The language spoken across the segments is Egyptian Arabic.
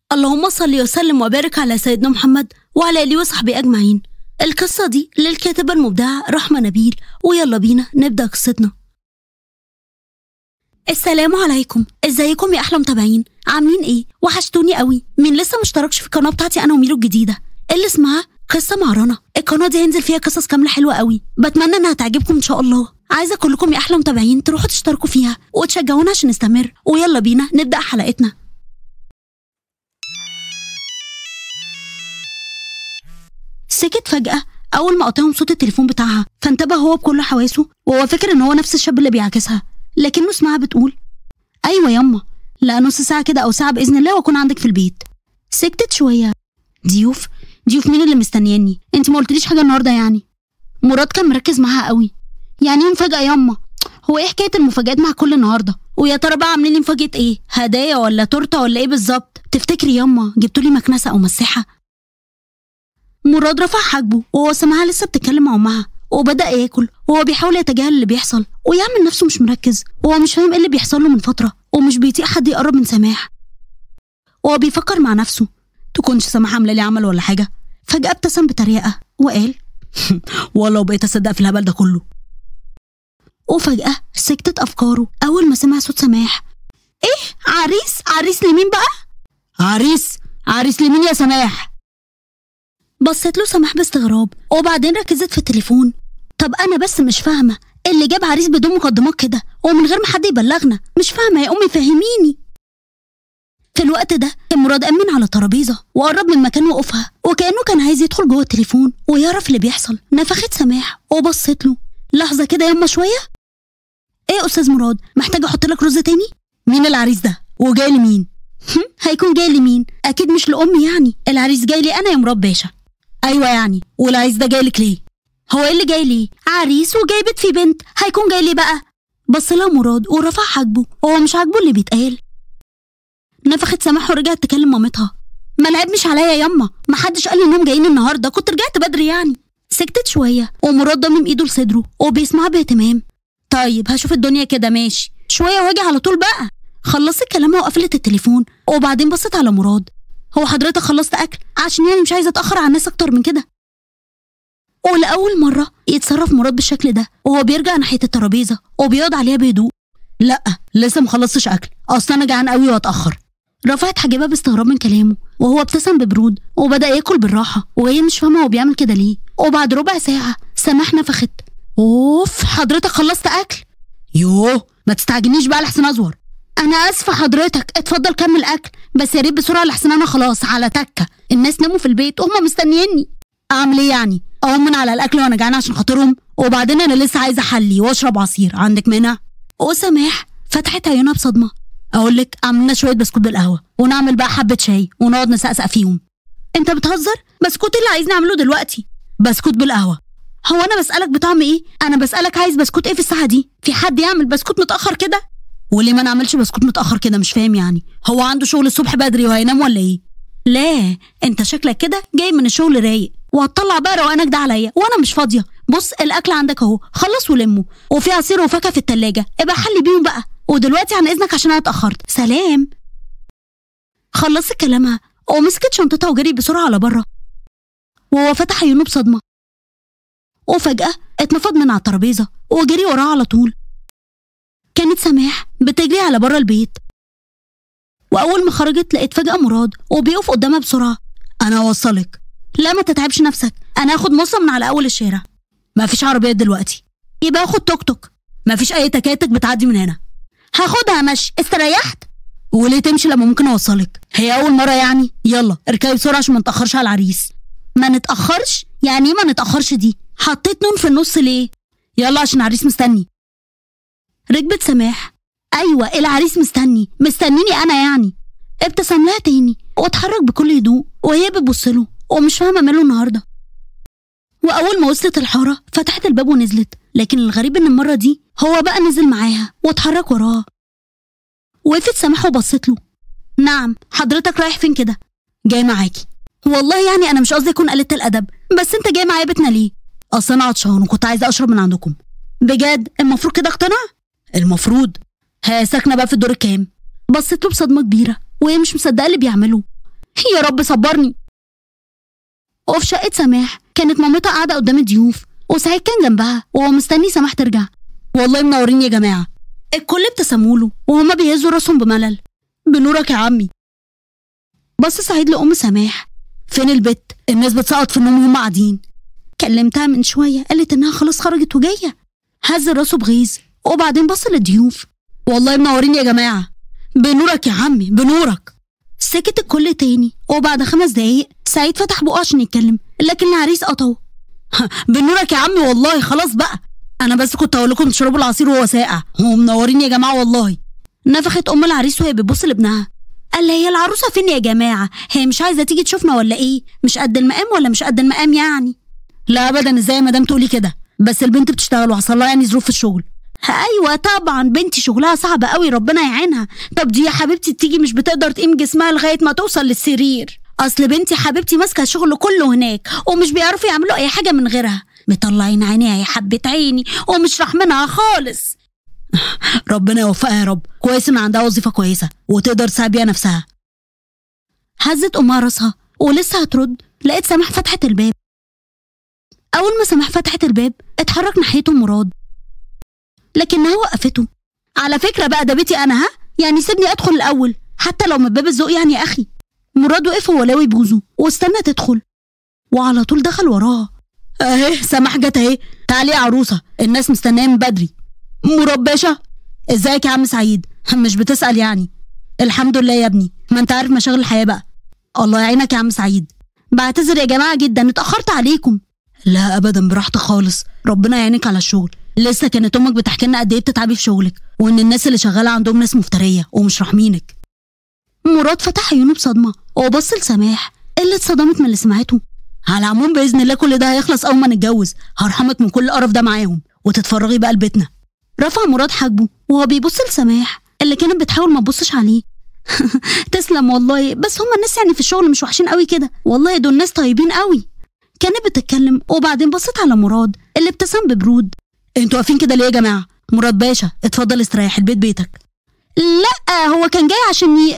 اللهم صل وسلم وبارك على سيدنا محمد وعلى اله وصحبه اجمعين القصه دي للكاتبه المبدعه رحمه نبيل ويلا بينا نبدا قصتنا السلام عليكم ازيكم يا احلى متابعين عاملين ايه وحشتوني قوي مين لسه مشتركش في القناه بتاعتي انا وميرو الجديده اللي اسمها قصه مع رنا القناه دي هينزل فيها قصص كامله حلوه قوي بتمنى انها تعجبكم ان شاء الله عايزه كلكم يا احلى متابعين تروحوا تشتركوا فيها وتشجعونا عشان نستمر ويلا بينا نبدا حلقتنا سكت فجأة أول ما قطعهم صوت التليفون بتاعها فانتبه هو بكل حواسه وهو فاكر إن هو نفس الشاب اللي بيعاكسها لكنه سمعها بتقول أيوة يما لا نص ساعة كده أو ساعة بإذن الله وأكون عندك في البيت سكتت شوية ضيوف ضيوف مين اللي مستنياني انت ما قلتليش حاجة النهاردة يعني مراد كان مركز معاها قوي يعني ايه مفاجأة يما هو ايه حكاية المفاجآت مع كل النهاردة ويا ترى بقى عاملين لي مفاجأة ايه هدايا ولا تورتة ولا ايه بالظبط تفتكري يما جبتولي مكنسة أو مساحة مراد رفع حاجبه وهو سمعها لسه بتتكلم مع امها وبدا ياكل وهو بيحاول يتجاهل اللي بيحصل ويعمل نفسه مش مركز وهو مش فاهم ايه اللي بيحصل له من فتره ومش بيطيق حد يقرب من سماح وهو بيفكر مع نفسه تكونش سماح عامله لي عمل ولا حاجه فجاه ابتسم بطريقه وقال والله بقيت اصدق في الهبل ده كله وفجاه سكتت افكاره اول ما سمع صوت سماح ايه عريس عريس لمين بقى عريس عريس لمين يا سماح بصيت له سماح باستغراب وبعدين ركزت في التليفون طب انا بس مش فاهمه اللي جاب عريس بدون مقدمات كده ومن غير ما حد يبلغنا مش فاهمه يا امي فهميني في الوقت ده كان مراد امن على ترابيزه وقرب من مكان وقوفها وكانه كان عايز يدخل جوه التليفون ويعرف اللي بيحصل نفخت سماح وبصيت له لحظه كده يما شويه ايه يا استاذ مراد محتاج احط لك رز تاني مين العريس ده وجاي لمين هيكون جاي لمين اكيد مش لامي يعني العريس جاي لي انا يا مراد باشا ايوه يعني والعريس ده جايلك ليه هو ايه اللي جاي ليه عريس وجايبت في بنت هيكون جاي ليه بقى بص لها مراد ورفع حاجبه هو مش عاجبه اللي بيتقال نفخت سماح ورجعت تكلم مامتها ما لعبنش عليا ياما ما حدش قال لي انهم جايين النهارده كنت رجعت بدري يعني سكتت شويه ومراد ضمم ايده لصدره وبيسمعها باهتمام طيب هشوف الدنيا كده ماشي شويه واجي على طول بقى خلصت كلامها وقفلت التليفون وبعدين بصت على مراد هو حضرتك خلصت اكل عشان يعني مش عايزه اتاخر على الناس اكتر من كده ولاول مره يتصرف مراد بالشكل ده وهو بيرجع ناحيه الترابيزه وبيقعد عليها بهدوء لا لسه مخلصتش اكل اصل انا جعان قوي واتاخر رفعت حاجبها باستغراب من كلامه وهو ابتسم ببرود وبدا ياكل بالراحه وهي مش فاهمه هو بيعمل كده ليه وبعد ربع ساعه سماح نفخت اوف حضرتك خلصت اكل يوه ما تستعجلنيش بقى لحسن ازور انا اسفه حضرتك اتفضل كمل اكل بس يا ريت بسرعه لحسن انا خلاص على تكه الناس ناموا في البيت وهم مستنيني اعمل ايه يعني اقوم من على الاكل وانا جعانه عشان خاطرهم وبعدين انا لسه عايزه احلي واشرب عصير عندك مانع وسماح فتحت عيونها بصدمه اقول لك عملنا شويه بسكوت بالقهوه ونعمل بقى حبه شاي ونقعد نسقسق فيهم انت بتهزر بسكوت اللي عايزني اعمله دلوقتي بسكوت بالقهوه هو انا بسالك بطعم ايه انا بسالك عايز بسكوت ايه في الساعه دي في حد يعمل بسكوت متاخر كده وليه ما نعملش بسكوت متاخر كده مش فاهم يعني هو عنده شغل الصبح بدري وهينام ولا ايه لا انت شكلك كده جاي من الشغل رايق وهتطلع بقى روقانك ده عليا وانا مش فاضيه بص الاكل عندك اهو خلص ولمه وفي عصير وفاكهه في التلاجة ابقى حلي بيهم بقى ودلوقتي عن اذنك عشان انا اتاخرت سلام خلصت كلامها ومسكت شنطتها وجري بسرعه على بره وهو فتح عيونه بصدمه وفجاه اتنفض من على الترابيزه وجري وراها على طول كانت سماح بتجري على بره البيت واول ما خرجت لقيت فجاه مراد وبيقف قدامها بسرعه انا اوصلك لا ما تتعبش نفسك انا هاخد مصه من على اول الشارع ما فيش عربيات دلوقتي يبقى اخد توك توك ما فيش اي تكاتك بتعدي من هنا هاخدها مشي استريحت وليه تمشي لما ممكن اوصلك هي اول مره يعني يلا اركبي بسرعه عشان ما نتاخرش على العريس ما نتاخرش يعني ايه ما نتاخرش دي حطيت نون في النص ليه يلا عشان العريس مستني ركبت سماح ايوه العريس مستني مستنيني انا يعني ابتسم لها تاني واتحرك بكل هدوء وهي بتبص له ومش فاهمه ماله النهارده واول ما وصلت الحاره فتحت الباب ونزلت لكن الغريب ان المره دي هو بقى نزل معاها واتحرك وراها وقفت سماح وبصت له نعم حضرتك رايح فين كده جاي معاكي والله يعني انا مش قصدي اكون قلة الادب بس انت جاي معايا بيتنا ليه اصل انا عطشان وكنت عايزه اشرب من عندكم بجد المفروض كده اقتنع المفروض ها ساكنه بقى في الدور الكام بصيت له بصدمه كبيره وهي مش مصدقه اللي بيعمله يا رب صبرني وفي شقة سماح كانت مامتها قاعدة قدام الضيوف وسعيد كان جنبها وهو مستني سماح ترجع والله منورين يا جماعة الكل ابتسموا له وهما بيهزوا راسهم بملل بنورك يا عمي بص سعيد لأم سماح فين البت الناس بتسقط في النوم وهم قاعدين كلمتها من شوية قالت إنها خلاص خرجت وجاية هز راسه بغيظ وبعدين بص للضيوف والله منورين يا جماعة بنورك يا عمي بنورك سكت الكل تاني وبعد خمس دقايق سعيد فتح بقه عشان يتكلم لكن العريس قطعه بنورك يا عمي والله خلاص بقى انا بس كنت هقول لكم تشربوا العصير وهو ساقع هو منورين يا جماعه والله نفخت ام العريس وهي بتبص لابنها قال لها هي العروسه فين يا جماعه هي مش عايزه تيجي تشوفنا ولا ايه مش قد المقام ولا مش قد المقام يعني لا ابدا ازاي يا مدام تقولي كده بس البنت بتشتغل وحصل لها يعني ظروف في الشغل ايوه طبعا بنتي شغلها صعب قوي ربنا يعينها طب دي يا حبيبتي تيجي مش بتقدر تقيم جسمها لغايه ما توصل للسرير اصل بنتي حبيبتي ماسكه الشغل كله هناك ومش بيعرفوا يعملوا اي حاجه من غيرها مطلعين عينيها يا حبه عيني ومش رحمنها خالص ربنا يوفقها يا رب كويس ان عندها وظيفه كويسه وتقدر تساعد بيها نفسها هزت امها راسها ولسه هترد لقيت سماح فتحت الباب اول ما سماح فتحت الباب اتحرك ناحيته مراد لكنها وقفته على فكره بقى ده بيتي انا ها يعني سيبني ادخل الاول حتى لو من باب الذوق يعني يا اخي مراد وقف وهو لاوي بوزه واستنى تدخل وعلى طول دخل وراها اهي سماح جت اهي تعالي يا عروسه الناس مستنيه من بدري مراد باشا ازيك يا عم سعيد مش بتسال يعني الحمد لله يا ابني ما انت عارف مشاغل الحياه بقى الله يعينك يا عم سعيد بعتذر يا جماعه جدا اتاخرت عليكم لا ابدا براحتك خالص ربنا يعينك على الشغل لسه كانت امك بتحكي لنا قد ايه بتتعبي في شغلك وان الناس اللي شغاله عندهم ناس مفتريه ومش راحمينك مراد فتح عيونه بصدمه وبص لسماح اللي اتصدمت من اللي سمعته على العموم باذن الله كل ده هيخلص اول ما نتجوز هرحمك من كل القرف ده معاهم وتتفرغي بقى لبيتنا رفع مراد حاجبه وهو بيبص لسماح اللي كانت بتحاول ما تبصش عليه تسلم والله بس هما الناس يعني في الشغل مش وحشين قوي كده والله دول ناس طيبين قوي كانت بتتكلم وبعدين بصت على مراد اللي ابتسم ببرود انتوا واقفين كده ليه يا جماعه مراد باشا اتفضل استريح البيت بيتك لا هو كان جاي عشان ي...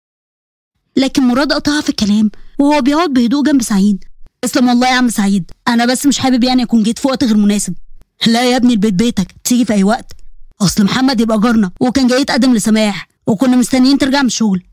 لكن مراد قطعها في الكلام وهو بيقعد بهدوء جنب سعيد تسلم والله يا عم سعيد انا بس مش حابب يعني اكون جيت في وقت غير مناسب لا يا ابني البيت بيتك تيجي في اي وقت اصل محمد يبقى جارنا وكان جاي يتقدم لسماح وكنا مستنيين ترجع من الشغل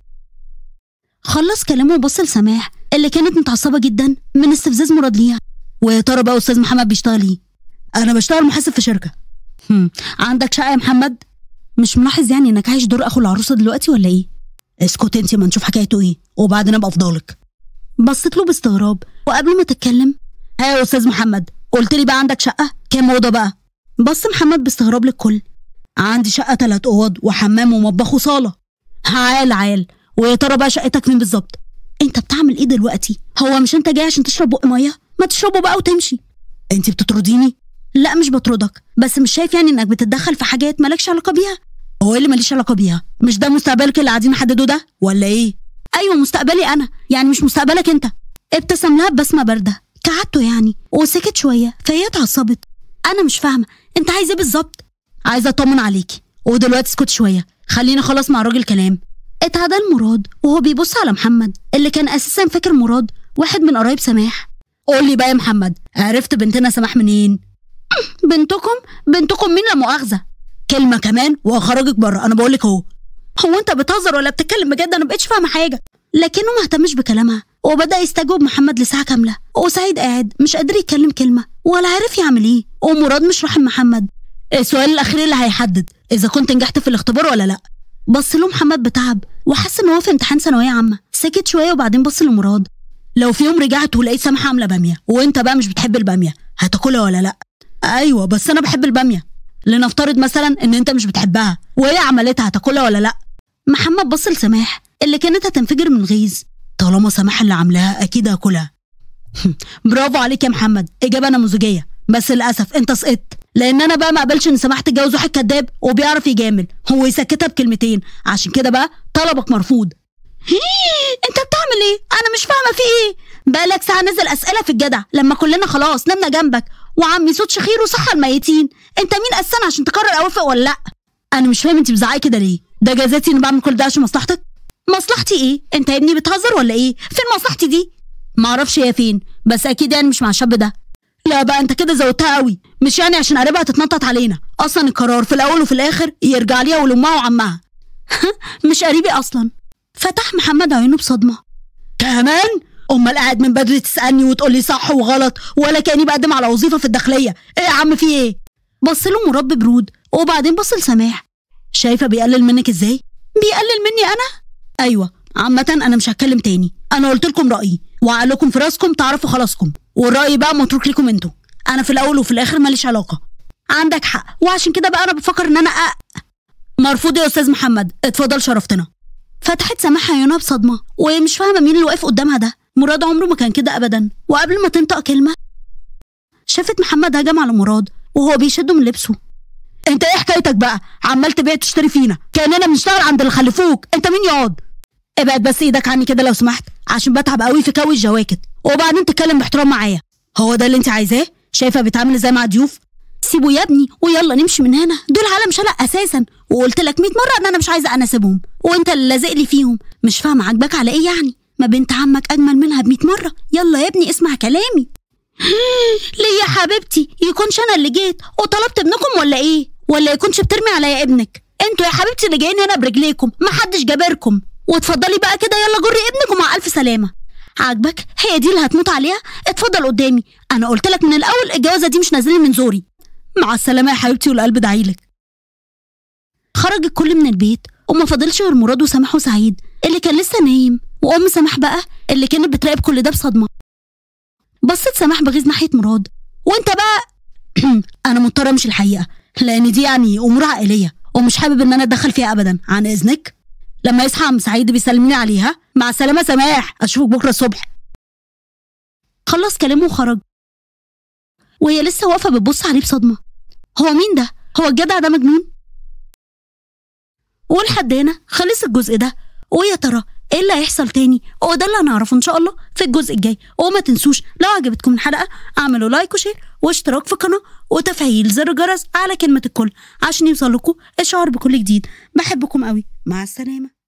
خلص كلامه وبص لسماح اللي كانت متعصبه جدا من استفزاز مراد ليها ويا ترى بقى استاذ محمد بيشتغل ايه انا بشتغل محاسب في شركه هم. عندك شقه يا محمد مش ملاحظ يعني انك عايش دور اخو العروسه دلوقتي ولا ايه اسكت انت ما نشوف حكايته ايه وبعدين ابقى افضلك بصيت له باستغراب وقبل ما تتكلم ها يا استاذ محمد قلت لي بقى عندك شقه كام اوضه بقى بص محمد باستغراب للكل عندي شقه ثلاث اوض وحمام ومطبخ وصاله عال عال ويا ترى بقى شقتك فين بالظبط انت بتعمل ايه دلوقتي هو مش انت جاي عشان تشرب بق ميه ما تشربه بقى وتمشي انت بتطرديني لا مش بطردك بس مش شايف يعني انك بتتدخل في حاجات مالكش علاقه بيها هو ايه اللي ماليش علاقه بيها مش ده مستقبلك اللي قاعدين نحدده ده ولا ايه ايوه مستقبلي انا يعني مش مستقبلك انت ابتسم لها ببسمه بارده كعدته يعني وسكت شويه فهي اتعصبت انا مش فاهمه انت عايز ايه بالظبط عايزه اطمن عليكي ودلوقتي اسكت شويه خليني اخلص مع الراجل كلام اتعدل مراد وهو بيبص على محمد اللي كان اساسا فاكر مراد واحد من قرايب سماح قول لي بقى يا محمد عرفت بنتنا سماح منين بنتكم بنتكم مين لا مؤاخذه كلمه كمان وهخرجك بره انا بقول لك اهو هو انت بتهزر ولا بتتكلم بجد انا مبقتش فاهمه حاجه لكنه ما اهتمش بكلامها وبدا يستجوب محمد لساعه كامله وسعيد قاعد مش قادر يتكلم كلمه ولا عارف يعمل ايه ومراد مش رحم محمد السؤال الاخير اللي هيحدد اذا كنت نجحت في الاختبار ولا لا بص له محمد بتعب وحس ان هو في امتحان ثانويه عامه سكت شويه وبعدين بص لمراد لو في يوم رجعت ولقيت سامحه عامله باميه وانت بقى مش بتحب الباميه هتاكلها ولا لا ايوه بس انا بحب الباميه لنفترض مثلا ان انت مش بتحبها وهي عملتها هتاكلها ولا لا محمد بص لسماح اللي كانت هتنفجر من غيظ طالما سماح اللي عاملاها اكيد هاكلها برافو عليك يا محمد اجابه نموذجيه بس للاسف انت سقطت لان انا بقى ما اقبلش ان سماح تتجوز واحد كداب وبيعرف يجامل هو يسكتها بكلمتين عشان كده بقى طلبك مرفوض انت بتعمل ايه انا مش فاهمه في ايه بقالك ساعه نزل اسئله في الجدع لما كلنا خلاص نمنا جنبك وعمي صوت شخير وصحى الميتين انت مين اساسا عشان تقرر اوافق ولا لا انا مش فاهم انت بزعقي كده ليه ده جازاتي اني بعمل كل ده عشان مصلحتك مصلحتي ايه انت يا ابني بتهزر ولا ايه فين مصلحتي دي معرفش هي فين بس اكيد يعني مش مع الشاب ده لا بقى انت كده زودتها قوي مش يعني عشان قريبها تتنطط علينا اصلا القرار في الاول وفي الاخر يرجع ليها ولامها وعمها مش قريبي اصلا فتح محمد عينه بصدمه كمان امال قاعد من بدري تسالني وتقول لي صح وغلط ولا كاني بقدم على وظيفه في الداخليه ايه يا عم في ايه بص له مراد ببرود وبعدين بص لسماح شايفه بيقلل منك ازاي بيقلل مني انا ايوه عامه انا مش هتكلم تاني انا قلت لكم رايي وعقلكم في راسكم تعرفوا خلاصكم والراي بقى متروك لكم انتوا انا في الاول وفي الاخر ماليش علاقه عندك حق وعشان كده بقى انا بفكر ان انا أ... مرفوض يا استاذ محمد اتفضل شرفتنا فتحت سماح عيونها بصدمه وهي مش فاهمه مين اللي واقف قدامها ده مراد عمره ما كان كده ابدا وقبل ما تنطق كلمه شافت محمد هجم على مراد وهو بيشده من لبسه انت ايه حكايتك بقى عمال تبيع تشتري فينا كاننا بنشتغل عند اللي خلفوك انت مين يقعد ابعد بس ايدك عني كده لو سمحت عشان بتعب قوي في كوي الجواكت وبعدين تتكلم باحترام معايا هو ده اللي انت عايزاه شايفه بيتعامل ازاي مع ضيوف سيبه يا ابني ويلا نمشي من هنا دول عالم شلق اساسا وقلت لك 100 مره ان انا مش عايزه اناسبهم وانت اللي لازق لي فيهم مش فاهمه عاجباك على ايه يعني ما بنت عمك اجمل منها ب 100 مره يلا يا ابني اسمع كلامي ليه يا حبيبتي يكونش انا اللي جيت وطلبت ابنكم ولا ايه ولا يكونش بترمي عليا ابنك انتوا يا حبيبتي اللي جايين هنا برجليكم ما حدش جابركم واتفضلي بقى كده يلا جري ابنك ومع الف سلامه عاجبك هي دي اللي هتموت عليها اتفضل قدامي انا قلت لك من الاول الجوازه دي مش نازلين من زوري مع السلامه يا حبيبتي والقلب دعيلك خرج الكل من البيت وما فاضلش غير مراد وسماح وسعيد اللي كان لسه نايم وام سماح بقى اللي كانت بتراقب كل ده بصدمه بصت سماح بغيظ ناحيه مراد وانت بقى انا مضطره امشي الحقيقه لان دي يعني امور عائليه ومش حابب ان انا اتدخل فيها ابدا عن اذنك لما يصحى عم سعيد بيسلمني عليها مع السلامه سماح اشوفك بكره الصبح خلص كلامه وخرج وهي لسه واقفه بتبص عليه بصدمه هو مين ده هو الجدع ده مجنون ولحد هنا خلص الجزء ده ويا ترى ايه اللي هيحصل تاني هو ده اللي هنعرفه ان شاء الله في الجزء الجاي وما تنسوش لو عجبتكم الحلقه اعملوا لايك وشير واشتراك في القناه وتفعيل زر الجرس على كلمه الكل عشان يوصل لكم اشعار بكل جديد بحبكم قوي مع السلامه